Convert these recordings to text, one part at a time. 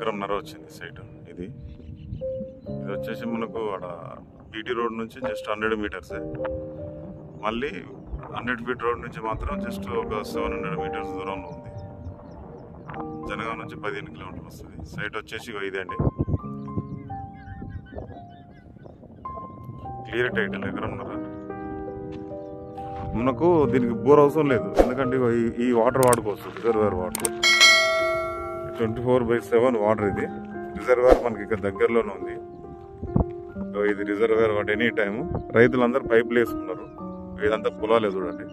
ఎకరంన్నర వచ్చింది సైట్ ఇది ఇది వచ్చేసి మనకు అక్కడ బీటీ రోడ్ నుంచి జస్ట్ హండ్రెడ్ మీటర్సే మళ్ళీ హండ్రెడ్ ఫీట్ రోడ్ నుంచి మాత్రం జస్ట్ ఒక సెవెన్ హండ్రెడ్ మీటర్స్ దూరంలో ఉంది జనగాం నుంచి పదిహేను కిలోమీటర్లు వస్తుంది సైట్ వచ్చేసి ఇగో ఇదే అండి క్లియర్ టైటిల్ ఎకరంన్నర మనకు దీనికి బోర్ అవసరం లేదు ఎందుకంటే ఇగో ఈ- ఈ వాటర్ వాడుకోవచ్చు reservoir water twenty four by seven water ఇది రిజర్వేర్ మనకి ఇక్కడ దగ్గరలోనే ఉంది సో ఇది రిజర్వేర్ వాట్ ఎనీ టైం రైతులందరూ పైపులు వేసుకున్నారు ఇదంతా పొలాలే చూడండి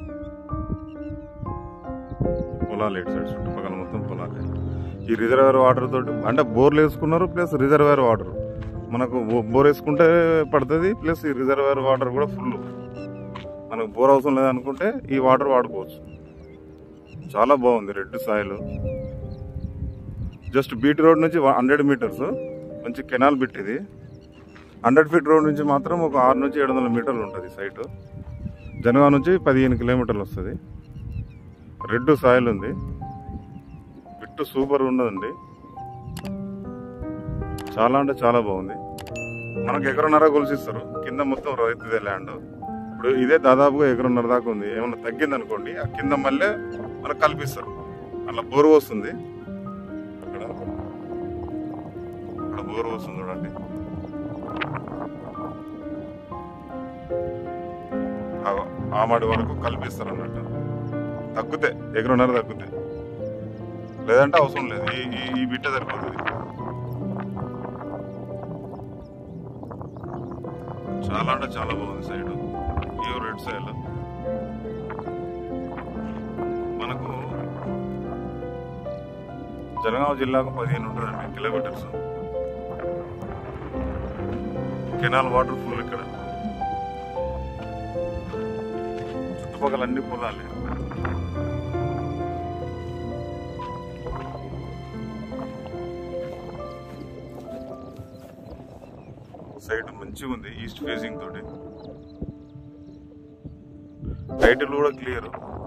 పొలాలు ఇటు సైడ్ చుట్టుపక్కల మొత్తం పొలాలే ఈ రిజర్వేర్ వాటర్ తోటి అంటే బోర్లు వేసుకున్నారు ప్లస్ రిజర్వేర్ వాటర్ మనకు బో- బోర్ వేసుకుంటే పడుతుంది ప్లస్ ఈ రిజర్వేర్ వాటర్ కూడా ఫుల్ మనకు బోర్ అవసరం లేదనుకుంటే ఈ వాటర్ వాడుకోవచ్చు చాలా బాగుంది red soil just BT road నుంచి హండ్రెడ్ మీటర్స్ మంచి కెనాల్ బిట్ ఇది హండ్రెడ్ ఫీట్ రోడ్ నుంచి మాత్రం ఒక ఆరు నుంచి ఏడు వందల మీటర్లు ఉంటుంది సైట్ జనగాం నుంచి పదిహేను కిలోమీటర్లు వస్తుంది రెడ్ సాయిల్ ఉంది బిట్టు సూపర్ ఉన్నదండి చాలా అంటే చాలా బాగుంది మనకు ఎకరన్నర కొలిసిస్తారు కింద మొత్తం రైతుదే ల్యాండ్ ఇప్పుడు ఇదే దాదాపుగా ఎకరన్నర దాకా ఉంది ఏమన్నా తగ్గింది అనుకోండి ఆ కింద మళ్ళీ మనకు కల్పిస్తారు అలా బోరు వస్తుంది అక్కడ అక్కడ బోరు వస్తుంది చూడండి ఆ- ఆ మాడి వరకు కల్పిస్తారు అన్నట్టు తగ్గుతే ఎకరన్నర తగ్గుతే లేదంటే అవసరం లేదు ఈ ఈ- ఈ బిట్ట సరిపోతుంది చాలా అంటే చాలా బాగుంది సైడ్ ప్యూర్ రెడ్ సైడ్ మనకు జనగాం జిల్లాకు పదిహేను ఉంటుందండి కిలోమీటర్స్ కెనాల్ వాటర్ ఫుల్ ఇక్కడ చుట్టుపక్కల అన్ని పొలాలే సైడ్ మంచిగా ఉంది ఈస్ట్ ఫేసింగ్ తోటి టైటిల్ కూడా క్లియర్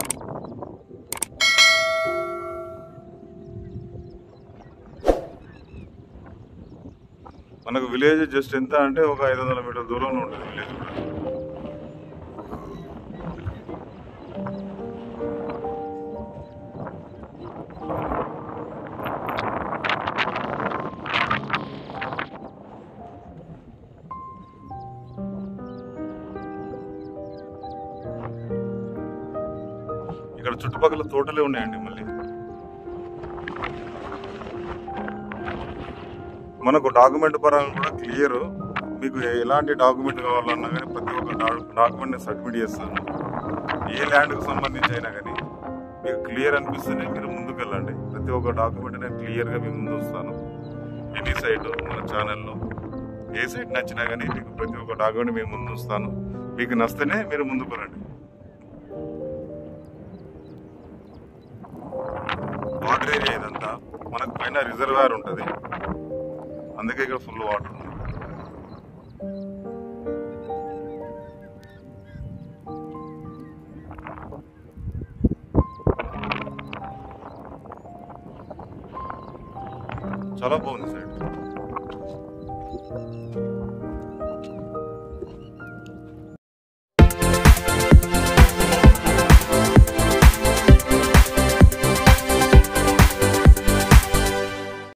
మనకు విలేజ్ జస్ట్ ఎంత అంటే ఒక ఐదు వందల మీటర్ దూరంలో ఉంటుంది విలేజ్ కూడా ఇక్కడ చుట్టుపక్కల తోటలే ఉన్నాయండి మళ్ళీ మనకు డాక్యుమెంట్ పరంగా కూడా క్లియర్ మీకు ఎలాంటి డాక్యుమెంట్ కావాలన్నా కానీ ప్రతి ఒక్క డాక్యుమెంట్ సబ్మిట్ చేస్తాను ఏ ల్యాండ్కి సంబంధించి అయినా కానీ మీకు క్లియర్ అనిపిస్తేనే మీరు ముందుకు వెళ్ళండి ప్రతి ఒక్క డాక్యుమెంట్ నేను క్లియర్గా మీ ముందు వస్తాను ఎనీ సైట్ మన ఛానల్లో ఏ సైట్ నచ్చినా కానీ మీకు ప్రతి ఒక్క డాక్యుమెంట్ మీ ముందు వస్తాను మీకు నచ్చితేనే మీరు ముందుకు రండి వాటర్ ఏరియా ఇదంతా మనకు పైన రిజర్వాయర్ ఉంటుంది అందుకే ఇక్కడ ఫుల్ వాటర్ ఉంది చాలా బాగుంది సైడ్